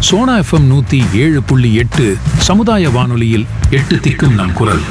Sona FM நூத்தி ஏழு புள்ளி எட்டு சமுதாய வானொலியில் எட்டு திக்கும் நம் குரல்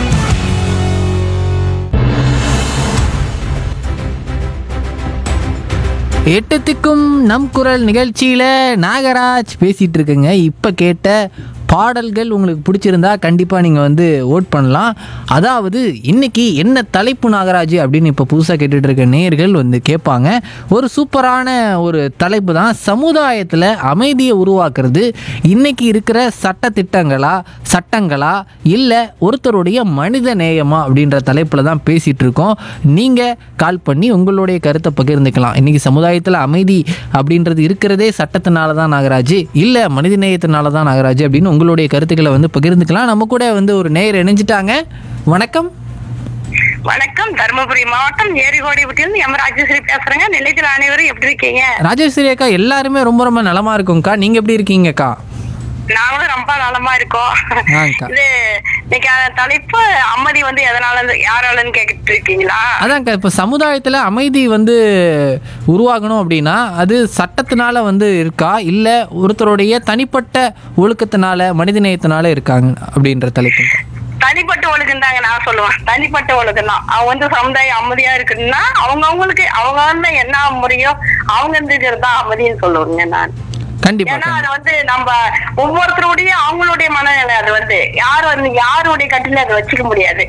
எட்டத்துக்கும் நம் குரல் நிகழ்ச்சியில் நாகராஜ் பேசிகிட்டு இருக்குங்க இப்போ கேட்ட பாடல்கள் உங்களுக்கு பிடிச்சிருந்தா கண்டிப்பாக நீங்கள் வந்து ஓட் பண்ணலாம் அதாவது இன்னைக்கு என்ன தலைப்பு நாகராஜ் அப்படின்னு இப்போ புதுசாக கேட்டுட்டு இருக்க நேயர்கள் வந்து கேட்பாங்க ஒரு சூப்பரான ஒரு தலைப்பு தான் சமுதாயத்தில் அமைதியை உருவாக்குறது இன்னைக்கு இருக்கிற சட்ட திட்டங்களா சட்டங்களா இல்லை ஒருத்தருடைய மனித நேயமா அப்படின்ற தலைப்பில் தான் பேசிகிட்டு இருக்கோம் நீங்கள் கால் பண்ணி உங்களுடைய கருத்தை பகிர்ந்துக்கலாம் இன்னைக்கு சமுதாயத்தில் அமைதி அப்படின்றது இருக்கிறதே சட்டத்தினால தான் நாகராஜ் இல்லை மனித நேயத்தினால தான் நாகராஜ் அப்படின்னு உங்களுடைய கருத்துக்களை வந்து பகிர்ந்துக்கலாம் நம்ம கூட வந்து ஒரு நேயர் இணைஞ்சிட்டாங்க வணக்கம் வணக்கம் தருமபுரி மாவட்டம் ஏரிகோடிபட்டியிலிருந்து எம் ராஜேஸ்வரி பேசுறேங்க நிலையத்தில் அனைவரும் எப்படி இருக்கீங்க ராஜேஸ்வரி அக்கா எல்லாருமே ரொம்ப ரொம்ப நலமா இருக்கும்க்கா நீங்கள் எப்படி இருக்கீங்கக்கா நாங்களும் ரொம்ப நலமா இருக்கோம் ஆங்க்கா. இது இன்னைக்கு அந்த தலைப்பு அம்மதி வந்து எதனால யாராலன்னு கேட்டுட்டு இருக்கீங்களா அதான்க்கா இப்போ சமுதாயத்தில் அமைதி வந்து உருவாகணும் அப்படின்னா அது சட்டத்தினால வந்து இருக்கா இல்லை ஒருத்தருடைய தனிப்பட்ட ஒழுக்கத்தினால மனிதநேயத்தினால இருக்காங்க அப்படின்ற தலைப்பு தனிப்பட்ட ஒழுக்கம் தாங்க நான் சொல்லுவேன் தனிப்பட்ட ஒழுக்கம் தான் அவங்க வந்து சமுதாயம் அமைதியா இருக்குன்னா அவங்க அவங்களுக்கு அவங்க வந்து என்ன முறையோ அவங்க இருந்துக்கிறது தான் அமைதின்னு சொல்லுவேங்க நான் கண்டிப்பா ஏன்னா அது வந்து நம்ம ஒவ்வொருத்தருடைய அவங்களுடைய மனநிலை அது வந்து யாரும் வந்து யாருடைய கட்டில அதை வச்சுக்க முடியாது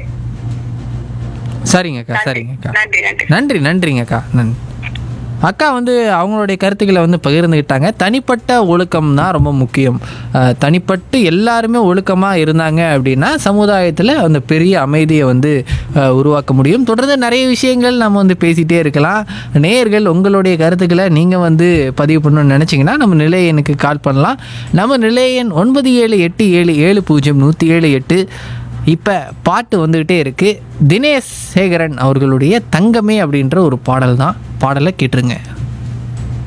சரிங்கக்கா சரிங்கக்கா நன்றி நன்றி நன்றி நன்றிங்கக்கா நன்றி அக்கா வந்து அவங்களுடைய கருத்துக்களை வந்து பகிர்ந்துக்கிட்டாங்க தனிப்பட்ட ஒழுக்கம் தான் ரொம்ப முக்கியம் அஹ், தனிப்பட்டு எல்லாருமே ஒழுக்கமாக இருந்தாங்க அப்படின்னா சமுதாயத்தில் அந்த பெரிய அமைதியை வந்து அஹ், உருவாக்க முடியும் தொடர்ந்து நிறைய விஷயங்கள் நம்ம வந்து பேசிகிட்டே இருக்கலாம் நேயர்கள் உங்களுடைய கருத்துக்களை நீங்கள் வந்து பதிவு பண்ணணும்னு நினச்சிங்கன்னா நம்ம நிலைய எண்ணுக்கு கால் பண்ணலாம் நம்ம நிலைய எண் ஒன்பது ஏழு எட்டு ஏழு ஏழு பூஜ்ஜியம் நூற்றி ஏழு எட்டு இப்போ பாட்டு வந்துக்கிட்டே இருக்குது தினேஷ் சேகரன் அவர்களுடைய தங்கமே அப்படின்ற ஒரு பாடல் தான் பாடலை கேட்டுருங்க